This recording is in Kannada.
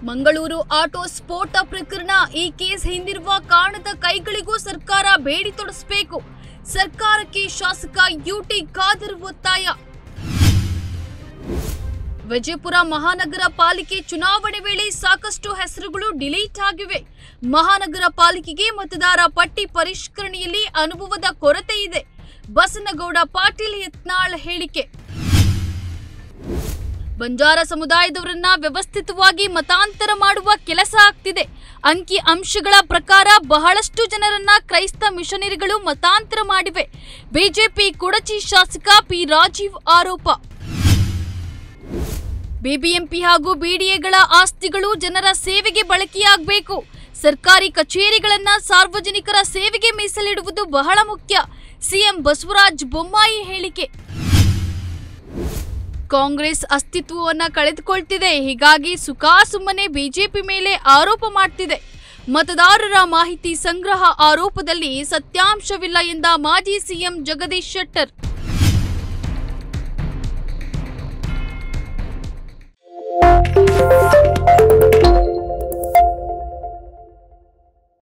ಮಂಗಳೂರು ಆಟೋ ಸ್ಫೋಟ ಪ್ರಕರಣ ಈ ಕೇಸ್ ಹಿಂದಿರುವ ಕಾರಣದ ಕೈಗಳಿಗೂ ಸರ್ಕಾರ ಬೇಡಿ ತೊಡಸ್ಬೇಕು ಸರ್ಕಾರಕ್ಕೆ ಶಾಸಕ ಯುಟಿ ಖಾದರ್ ಒತ್ತಾಯ ವಿಜಯಪುರ ಮಹಾನಗರ ಪಾಲಿಕೆ ಚುನಾವಣೆ ವೇಳೆ ಸಾಕಷ್ಟು ಹೆಸರುಗಳು ಡಿಲೀಟ್ ಆಗಿವೆ ಮಹಾನಗರ ಪಾಲಿಕೆಗೆ ಮತದಾರ ಪಟ್ಟಿ ಪರಿಷ್ಕರಣೆಯಲ್ಲಿ ಅನುಭವದ ಕೊರತೆ ಇದೆ ಬಸನಗೌಡ ಪಾಟೀಲ್ ಯತ್ನಾಳ್ ಹೇಳಿಕೆ ಬಂಜಾರ ಸಮುದಾಯದವರನ್ನ ವ್ಯವಸ್ಥಿತವಾಗಿ ಮತಾಂತರ ಮಾಡುವ ಕೆಲಸ ಆಗ್ತಿದೆ ಅಂಕಿ ಅಂಶಗಳ ಪ್ರಕಾರ ಬಹಳಷ್ಟು ಜನರನ್ನ ಕ್ರೈಸ್ತ ಮಿಷನರಿಗಳು ಮತಾಂತರ ಮಾಡಿವೆ ಬಿಜೆಪಿ ಕುಡಚಿ ಶಾಸಕ ಪಿ ರಾಜೀವ್ ಆರೋಪ ಬಿಬಿಎಂಪಿ ಹಾಗೂ ಬಿಡಿಎಗಳ ಆಸ್ತಿಗಳು ಜನರ ಸೇವೆಗೆ ಬಳಕೆಯಾಗಬೇಕು ಸರ್ಕಾರಿ ಕಚೇರಿಗಳನ್ನ ಸಾರ್ವಜನಿಕರ ಸೇವೆಗೆ ಮೀಸಲಿಡುವುದು ಬಹಳ ಮುಖ್ಯ ಸಿಎಂ ಬಸವರಾಜ ಬೊಮ್ಮಾಯಿ ಹೇಳಿಕೆ ಕಾಂಗ್ರೆಸ್ ಅಸ್ತಿತ್ವವನ್ನ ಕಳೆದುಕೊಳ್ತಿದೆ ಹೀಗಾಗಿ ಸುಖಾಸುಮ್ಮನೆ ಬಿಜೆಪಿ ಮೇಲೆ ಆರೋಪ ಮಾಡ್ತಿದೆ ಮತದಾರರ ಮಾಹಿತಿ ಸಂಗ್ರಹ ಆರೋಪದಲ್ಲಿ ಸತ್ಯಾಂಶವಿಲ್ಲ ಎಂದ ಮಾಜಿ ಸಿಎಂ ಜಗದೀಶ್ ಶೆಟ್ಟರ್